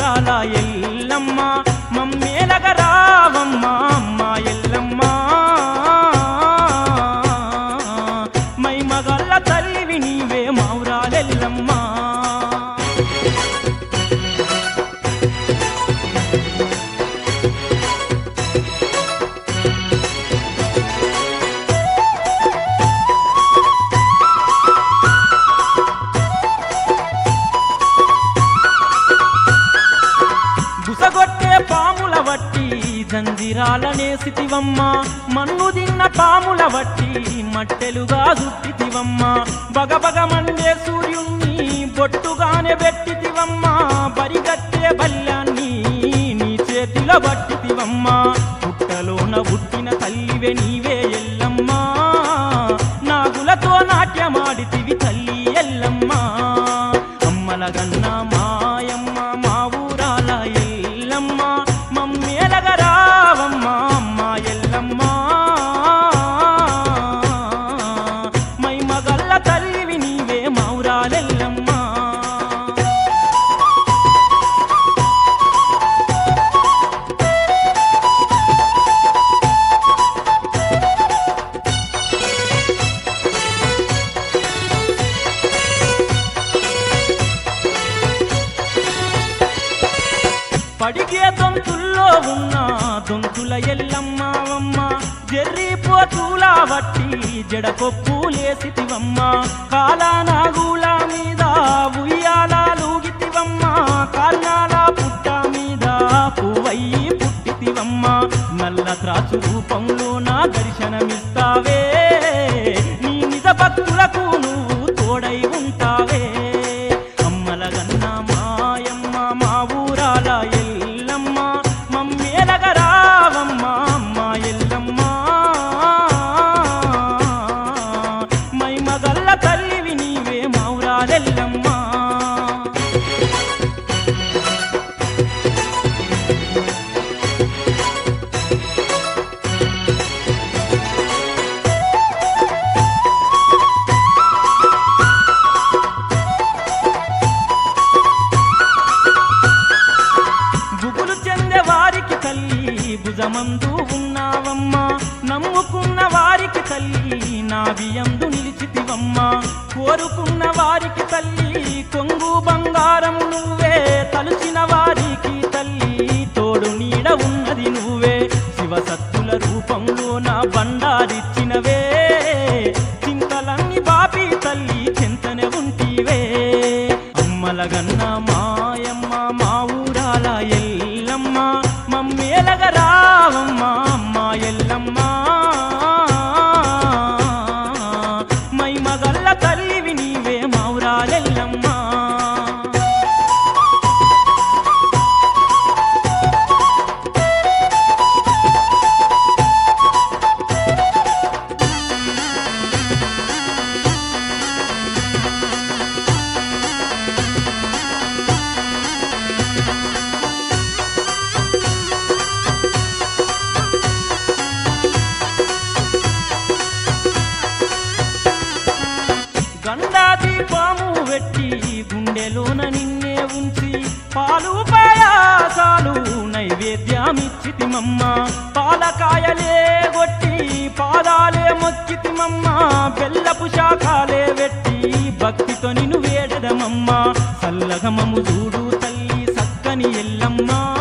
ఊరాల ఎల్లమ్మ మమ్మేలగ రావమ్మ అమ్మ ఎల్లమ్మ మై మగల్ల తల్లివి నీవే మౌరాలెల్లమ్మ గుసగొట్టే పాముల వట్టి జంజిరాలనేసితివమ్మ మన్ను తిన్న పాముల వట్టి మట్టెలుగా చుట్టితివమ్మ బగబగ మండే సూర్యుణ్ణి బొట్టుగానే పెట్టితివమ్మ బరిగట్టే బల్యాన్ని నీ చేతిలో పట్టితివమ్మ పుట్టలోన పుట్టిన తల్లివే నీవే ఎల్లమ్మ నాగులతో నాట్యమాడితివి తల్లి ఎల్లమ్మ అమ్మల గన్న మాయమ్మ మా ఊరాల ఎల్లమ్మ మమ్మేలగ రావమ్మ అమ్మ ఎల్లమ్మ మై మగల్ల తల్లివి నీవే మౌరాలెల్లమ్మ పడిగే దొంతుల్లో ఉన్న దొంతుల ఎల్లమ్మవమ్మ జర్రి పోతుల వట్టి జడకొప్పులేసితివమ్మ కాలానాగుల మీద ఉయ్యాలూగితివమ్మ కాల్నాల పుట్ట మీద పువ్వయ్యి పుట్టితివమ్మ నల్ల త్రాచు రూపంలో నా దర్శనమిస్తావే నీ నిజ భక్తులకు నువ్వు తోడై ఉంటావే అమ్మల గన్న మాయమ్మ మా ఊరాల ఎల్లమ్మ మమ్మేలగ రావమ్మ అమ్మ ఎల్లమ్మ మై మగల్ల తల్లివి నీవే మౌరాలెల్లమ్మ బుగులు చెందే వారికి తల్లి భుజమందు ఉన్నావమ్మా నమ్ముకున్న వారికి తల్లి నా బియందు నిలిచితివమ్మ కోరుకున్న వారికి తల్లి కొంగు బంగారము నువ్వే తలుచిన వారికి తల్లి తోడు నీడ ఉన్నది నువ్వే శివసత్తుల రూపంలో నా బండారిచ్చినవే చింతలన్నీ బాపి తల్లి చింతనే ఉంటివే అమ్మల గన్న మాయమ్మ మా ఊరాల ఎల్లమ్మ మమ్మేలగ రావమ్మ అమ్మ ఎల్లమ్మ మై మగల్ల తల్లివి నీవే మౌరాలెల్లమ్మ గండాది పాము వెట్టి గుండెలోన నిన్నే ఉంచి పాలు పాయాసాలు నైవేద్యమిచ్చితిమమ్మ పాలకాయలే గొట్టి పాదాలే మొక్కితిమమ్మ బెల్లపు శాఖాలే వెట్టి భక్తితో నిన్ను వేడదమమ్మ సల్లగమము చూడు తల్లి సక్కని ఎల్లమ్మ